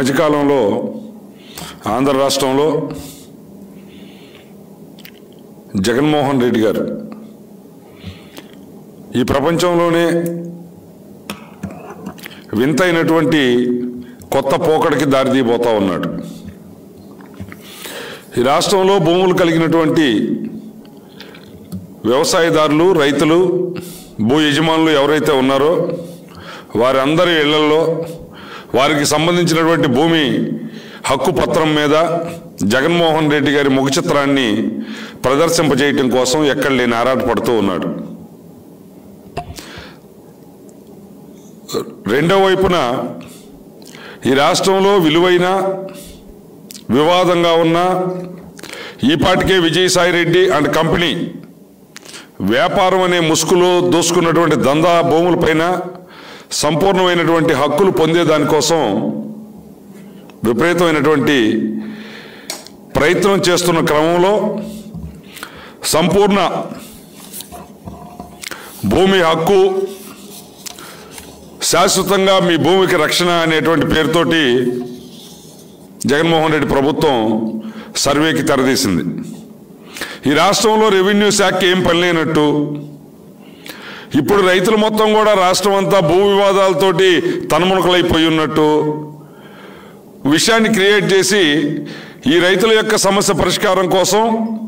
మధ్యకాలంలో ఆంధ్ర రాష్ట్రంలో జగన్మోహన్ రెడ్డి గారు ఈ ప్రపంచంలోనే వింతైనటువంటి కొత్త పోకడికి దారితీయబోతా ఉన్నాడు ఈ రాష్ట్రంలో భూములు కలిగినటువంటి వ్యవసాయదారులు రైతులు భూ యజమానులు ఎవరైతే ఉన్నారో వారందరి ఇళ్లలో వారికి సంబంధించినటువంటి భూమి హక్కు పత్రం మీద జగన్మోహన్ రెడ్డి గారి ముఖ చిత్రాన్ని ప్రదర్శింపజేయటం కోసం ఎక్కడ లేని ఆరాటపడుతూ ఉన్నాడు రెండో వైపున ఈ రాష్ట్రంలో విలువైన వివాదంగా ఉన్న ఈ పాటికే విజయసాయి రెడ్డి అండ్ కంపెనీ వ్యాపారం అనే ముసుగులో దోసుకున్నటువంటి దందా భూములపైన సంపూర్ణమైనటువంటి హక్కులు పొందే దానికోసం విపరీతమైనటువంటి ప్రయత్నం చేస్తున్న క్రమంలో సంపూర్ణ భూమి హక్కు శాశ్వతంగా మీ భూమికి రక్షణ అనేటువంటి పేరుతోటి జగన్మోహన్ రెడ్డి ప్రభుత్వం సర్వేకి తెరదీసింది ఈ రాష్ట్రంలో రెవెన్యూ శాఖకి ఏం పని లేనట్టు ఇప్పుడు రైతులు మొత్తం కూడా రాష్ట్రం అంతా భూ వివాదాలతోటి తన్మునకలైపోయి ఉన్నట్టు విషయాన్ని క్రియేట్ చేసి ఈ రైతుల యొక్క సమస్య పరిష్కారం కోసం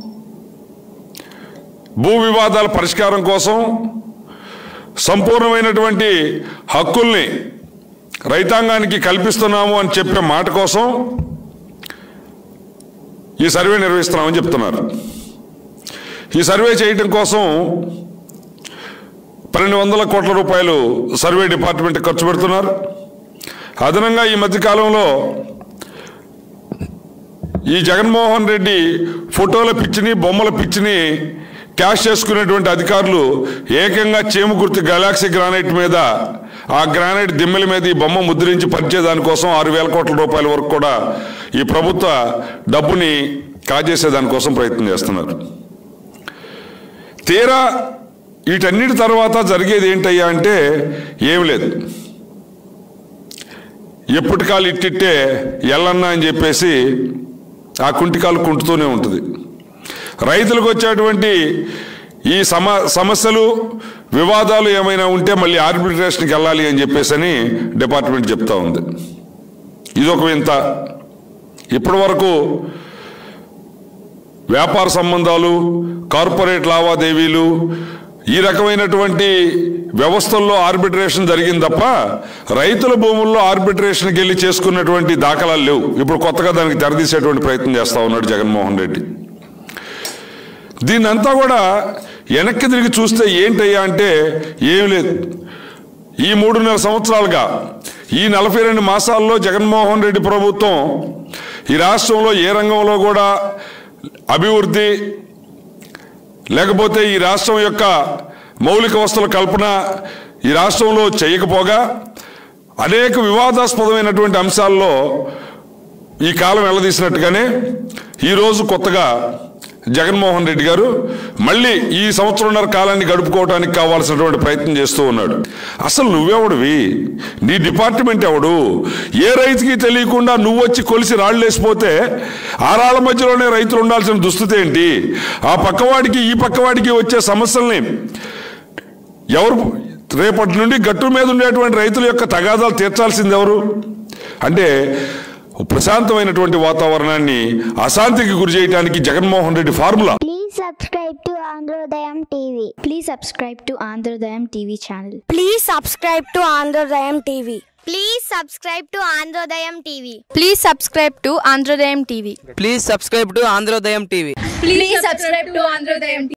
భూ వివాదాల పరిష్కారం కోసం సంపూర్ణమైనటువంటి హక్కుల్ని రైతాంగానికి కల్పిస్తున్నాము అని చెప్పే మాట కోసం ఈ సర్వే నిర్వహిస్తున్నామని చెప్తున్నారు ఈ సర్వే చేయటం కోసం పన్నెండు వందల కోట్ల రూపాయలు సర్వే డిపార్ట్మెంట్ ఖర్చు పెడుతున్నారు అదనంగా ఈ మధ్యకాలంలో ఈ జగన్మోహన్ రెడ్డి ఫోటోల పిచ్చిని బొమ్మల పిచ్చిని క్యాష్ చేసుకునేటువంటి అధికారులు ఏకంగా చేము గుర్తు గెలాక్సీ గ్రానైట్ మీద ఆ గ్రానైట్ దిమ్మెల మీద ఈ బొమ్మ ముద్రించి పరిచే దానికోసం ఆరు వేల కోట్ల రూపాయల వరకు కూడా ఈ ప్రభుత్వ డబ్బుని కాజేసే దానికోసం ప్రయత్నం చేస్తున్నారు తీరా వీటన్నిటి తర్వాత జరిగేది ఏంటయ్యా అంటే ఏమి లేదు ఎప్పటికాలు ఇట్టిట్టే ఎల్లన్నా అని చెప్పేసి ఆ కుంటికాలు కుంటుతూనే ఉంటుంది రైతులకు వచ్చేటువంటి ఈ సమ సమస్యలు వివాదాలు ఏమైనా ఉంటే మళ్ళీ ఆర్బిట్రేషన్కి వెళ్ళాలి అని చెప్పేసి అని డిపార్ట్మెంట్ చెప్తా ఉంది ఇదొక వింత ఇప్పటి వరకు వ్యాపార సంబంధాలు కార్పొరేట్ లావాదేవీలు ఈ రకమైనటువంటి వ్యవస్థల్లో ఆర్బిట్రేషన్ జరిగింది తప్ప రైతుల భూముల్లో ఆర్బిట్రేషన్కి వెళ్ళి చేసుకున్నటువంటి దాఖలాలు లేవు ఇప్పుడు కొత్తగా దానికి తెరదీసేటువంటి ప్రయత్నం చేస్తా ఉన్నాడు జగన్మోహన్ రెడ్డి దీన్ని అంతా కూడా వెనక్కి తిరిగి చూస్తే ఏంటయ్యా అంటే ఏం లేదు ఈ మూడున్నర సంవత్సరాలుగా ఈ నలభై రెండు మాసాల్లో జగన్మోహన్ రెడ్డి ప్రభుత్వం ఈ రాష్ట్రంలో ఏ రంగంలో కూడా అభివృద్ధి లేకపోతే ఈ రాష్ట్రం యొక్క మౌలిక వస్తువుల కల్పన ఈ రాష్ట్రంలో చేయకపోగా అనేక వివాదాస్పదమైనటువంటి అంశాల్లో ఈ కాలం వెళ్ళదీసినట్టుగానే ఈరోజు కొత్తగా జగన్మోహన్ రెడ్డి గారు మళ్ళీ ఈ సంవత్సరంన్నర కాలాన్ని గడుపుకోవడానికి కావాల్సినటువంటి ప్రయత్నం చేస్తూ ఉన్నాడు అసలు నువ్వెవడివి నీ డిపార్ట్మెంట్ ఎవడు ఏ రైతుకి తెలియకుండా నువ్వు వచ్చి కొలిసి రాళ్ళేసిపోతే ఆ రాళ్ల మధ్యలోనే రైతులు ఉండాల్సిన దుస్థితి ఏంటి ఆ పక్కవాడికి ఈ పక్కవాడికి వచ్చే సమస్యల్ని ఎవరు రేపటి నుండి గట్టు మీద ఉండేటువంటి రైతుల యొక్క తగాదాలు తీర్చాల్సింది ఎవరు అంటే ప్రశాంతమైనటువంటి వాతావరణాన్ని అశాంతికి గురి చేయడానికి Jaganmohan Reddy formula Please subscribe to Androdayam TV. Please subscribe to Androdayam TV channel. Please subscribe to Androdayam TV. Please subscribe to Androdayam TV. Please subscribe to Androdayam TV. Please subscribe to Androdayam TV. Please subscribe to Androdayam TV.